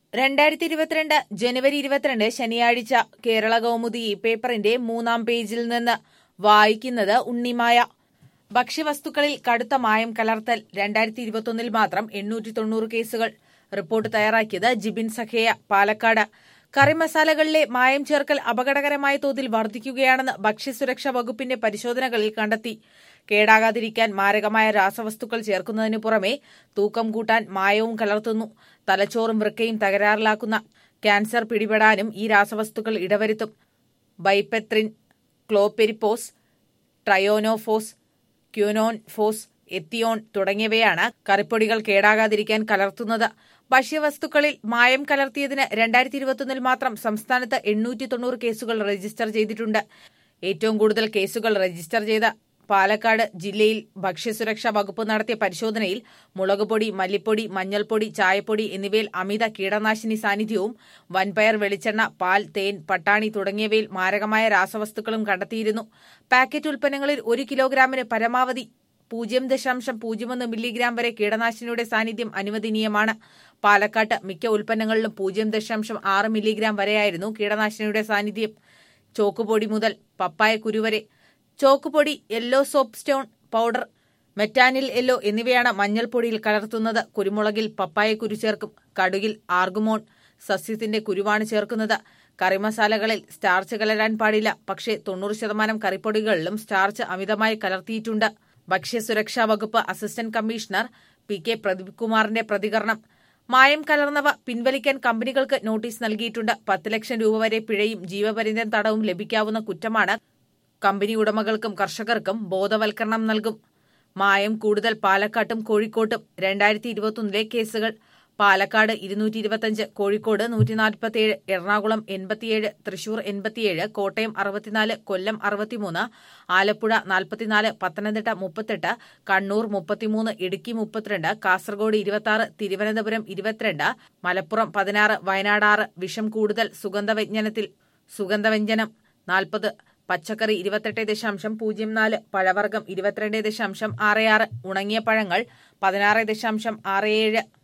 രണ്ടായിരത്തി ഇരുപത്തിരണ്ട് ജനുവരി ഇരുപത്തിരണ്ട് ശനിയാഴ്ച കേരള കൗമുദി ഈ പേപ്പറിന്റെ മൂന്നാം പേജിൽ നിന്ന് വായിക്കുന്നത് ഉണ്ണിമായ ഭക്ഷ്യവസ്തുക്കളിൽ കടുത്ത മായം കലർത്തൽ രണ്ടായിരത്തി ഇരുപത്തൊന്നിൽ മാത്രം എണ്ണൂറ്റി തൊണ്ണൂറ് കേസുകൾ റിപ്പോർട്ട് തയ്യാറാക്കിയത് ജിബിൻ സഖേയ പാലക്കാട് കറി മസാലകളിലെ മായം ചേർക്കൽ അപകടകരമായ തോതിൽ വർദ്ധിക്കുകയാണെന്ന് ഭക്ഷ്യസുരക്ഷാ വകുപ്പിന്റെ പരിശോധനകളിൽ കണ്ടെത്തി കേടാകാതിരിക്കാൻ മാരകമായ രാസവസ്തുക്കൾ ചേർക്കുന്നതിനു പുറമെ തൂക്കം കൂട്ടാൻ മായവും കലർത്തുന്നു തലച്ചോറും വൃക്കയും തകരാറിലാക്കുന്ന ക്യാൻസർ പിടിപെടാനും ഈ രാസവസ്തുക്കൾ ഇടവരുത്തും ബൈപെത്രിൻ ക്ലോപെരിപ്പോസ് ട്രയോനോഫോസ് ക്യൂനോൻ ഫോസ് എത്തിയോൺ തുടങ്ങിയവയാണ് കറിപ്പൊടികൾ കേടാകാതിരിക്കാൻ കലർത്തുന്നത് ഭക്ഷ്യവസ്തുക്കളിൽ മായം കലർത്തിയതിന് രണ്ടായിരത്തി ഇരുപത്തൊന്നിൽ മാത്രം സംസ്ഥാനത്ത് എണ്ണൂറ്റി തൊണ്ണൂറ് കേസുകൾ രജിസ്റ്റർ ചെയ്തിട്ടുണ്ട് ഏറ്റവും കൂടുതൽ കേസുകൾ രജിസ്റ്റർ ചെയ്ത പാലക്കാട് ജില്ലയിൽ ഭക്ഷ്യസുരക്ഷാ വകുപ്പ് നടത്തിയ പരിശോധനയിൽ മുളകുപൊടി മല്ലിപ്പൊടി മഞ്ഞൾപ്പൊടി ചായപ്പൊടി എന്നിവയിൽ അമിത കീടനാശിനി സാന്നിധ്യവും വൻപയർ വെളിച്ചെണ്ണ പാൽ തേൻ പട്ടാണി തുടങ്ങിയവയിൽ മാരകമായ രാസവസ്തുക്കളും കണ്ടെത്തിയിരുന്നു പാക്കറ്റ് ഉൽപ്പന്നങ്ങളിൽ ഒരു കിലോഗ്രാമിന് പരമാവധി പൂജ്യം ദശാംശം പൂജ്യം ഒന്ന് മില്ലിഗ്രാം വരെ കീടനാശിനിയുടെ സാന്നിധ്യം അനുവദനീയമാണ് പാലക്കാട്ട് മിക്ക ഉൽപ്പന്നങ്ങളിലും പൂജ്യം ദശാംശം ആറ് മില്ലിഗ്രാം വരെയായിരുന്നു കീടനാശിനിയുടെ സാന്നിധ്യം ചോക്കുപൊടി മുതൽ പപ്പായ കുരുവരെ ചോക്കുപൊടി yellow soapstone powder metanil yellow എന്നിവയാണ് മഞ്ഞൾപ്പൊടിയിൽ കലർത്തുന്നത് കുരുമുളകിൽ പപ്പായ കുരു ചേർക്കും കടുകിൽ ആർഗുമോൺ സസ്യത്തിന്റെ കുരുവാണ് ചേർക്കുന്നത് കറിമസാലകളിൽ സ്റ്റാർച്ച് കലരാൻ പാടില്ല പക്ഷേ തൊണ്ണൂറ് ശതമാനം കറിപ്പൊടികളിലും സ്റ്റാർച്ച് അമിതമായി കലർത്തിയിട്ടുണ്ട് ഭക്ഷ്യസുരക്ഷാ വകുപ്പ് assistant commissioner P K Pradeep കുമാറിന്റെ പ്രതികരണം മായം കലർന്നവ പിൻവലിക്കാൻ കമ്പനികൾക്ക് നോട്ടീസ് നൽകിയിട്ടുണ്ട് പത്ത് ലക്ഷം രൂപ വരെ പിഴയും ജീവപര്യന്തം തടവും ലഭിക്കാവുന്ന കുറ്റമാണ് കമ്പനി ഉടമകൾക്കും കർഷകർക്കും ബോധവൽക്കരണം നൽകും മായം കൂടുതൽ പാലക്കാട്ടും കോഴിക്കോട്ടും രണ്ടായിരത്തി ഇരുപത്തൊന്നിലെ കേസുകൾ പാലക്കാട് ഇരുന്നൂറ്റി ഇരുപത്തിയഞ്ച് കോഴിക്കോട് നൂറ്റി നാൽപ്പത്തിയേഴ് എറണാകുളം എൺപത്തിയേഴ് തൃശൂർ എൺപത്തിയേഴ് കോട്ടയം അറുപത്തിനാല് കൊല്ലം അറുപത്തിമൂന്ന് ആലപ്പുഴ നാൽപ്പത്തിനാല് പത്തനംതിട്ട മുപ്പത്തെട്ട് കണ്ണൂർ മുപ്പത്തിമൂന്ന് ഇടുക്കി മുപ്പത്തിരണ്ട് കാസർഗോഡ് ഇരുപത്തിയാറ് തിരുവനന്തപുരം ഇരുപത്തിരണ്ട് മലപ്പുറം പതിനാറ് വയനാട് ആറ് വിഷം കൂടുതൽ സുഗന്ധവ്യഞ്ജനത്തിൽ സുഗന്ധവ്യഞ്ജനം നാൽപ്പത് പച്ചക്കറി ഇരുപത്തെട്ട് ദശാംശം പൂജ്യം നാല് പഴവർഗ്ഗം ഇരുപത്തിരണ്ട് ദശാംശം ആറ് ആറ് ഉണങ്ങിയ പഴങ്ങൾ പതിനാറ് ദശാംശം ആറ് ഏഴ്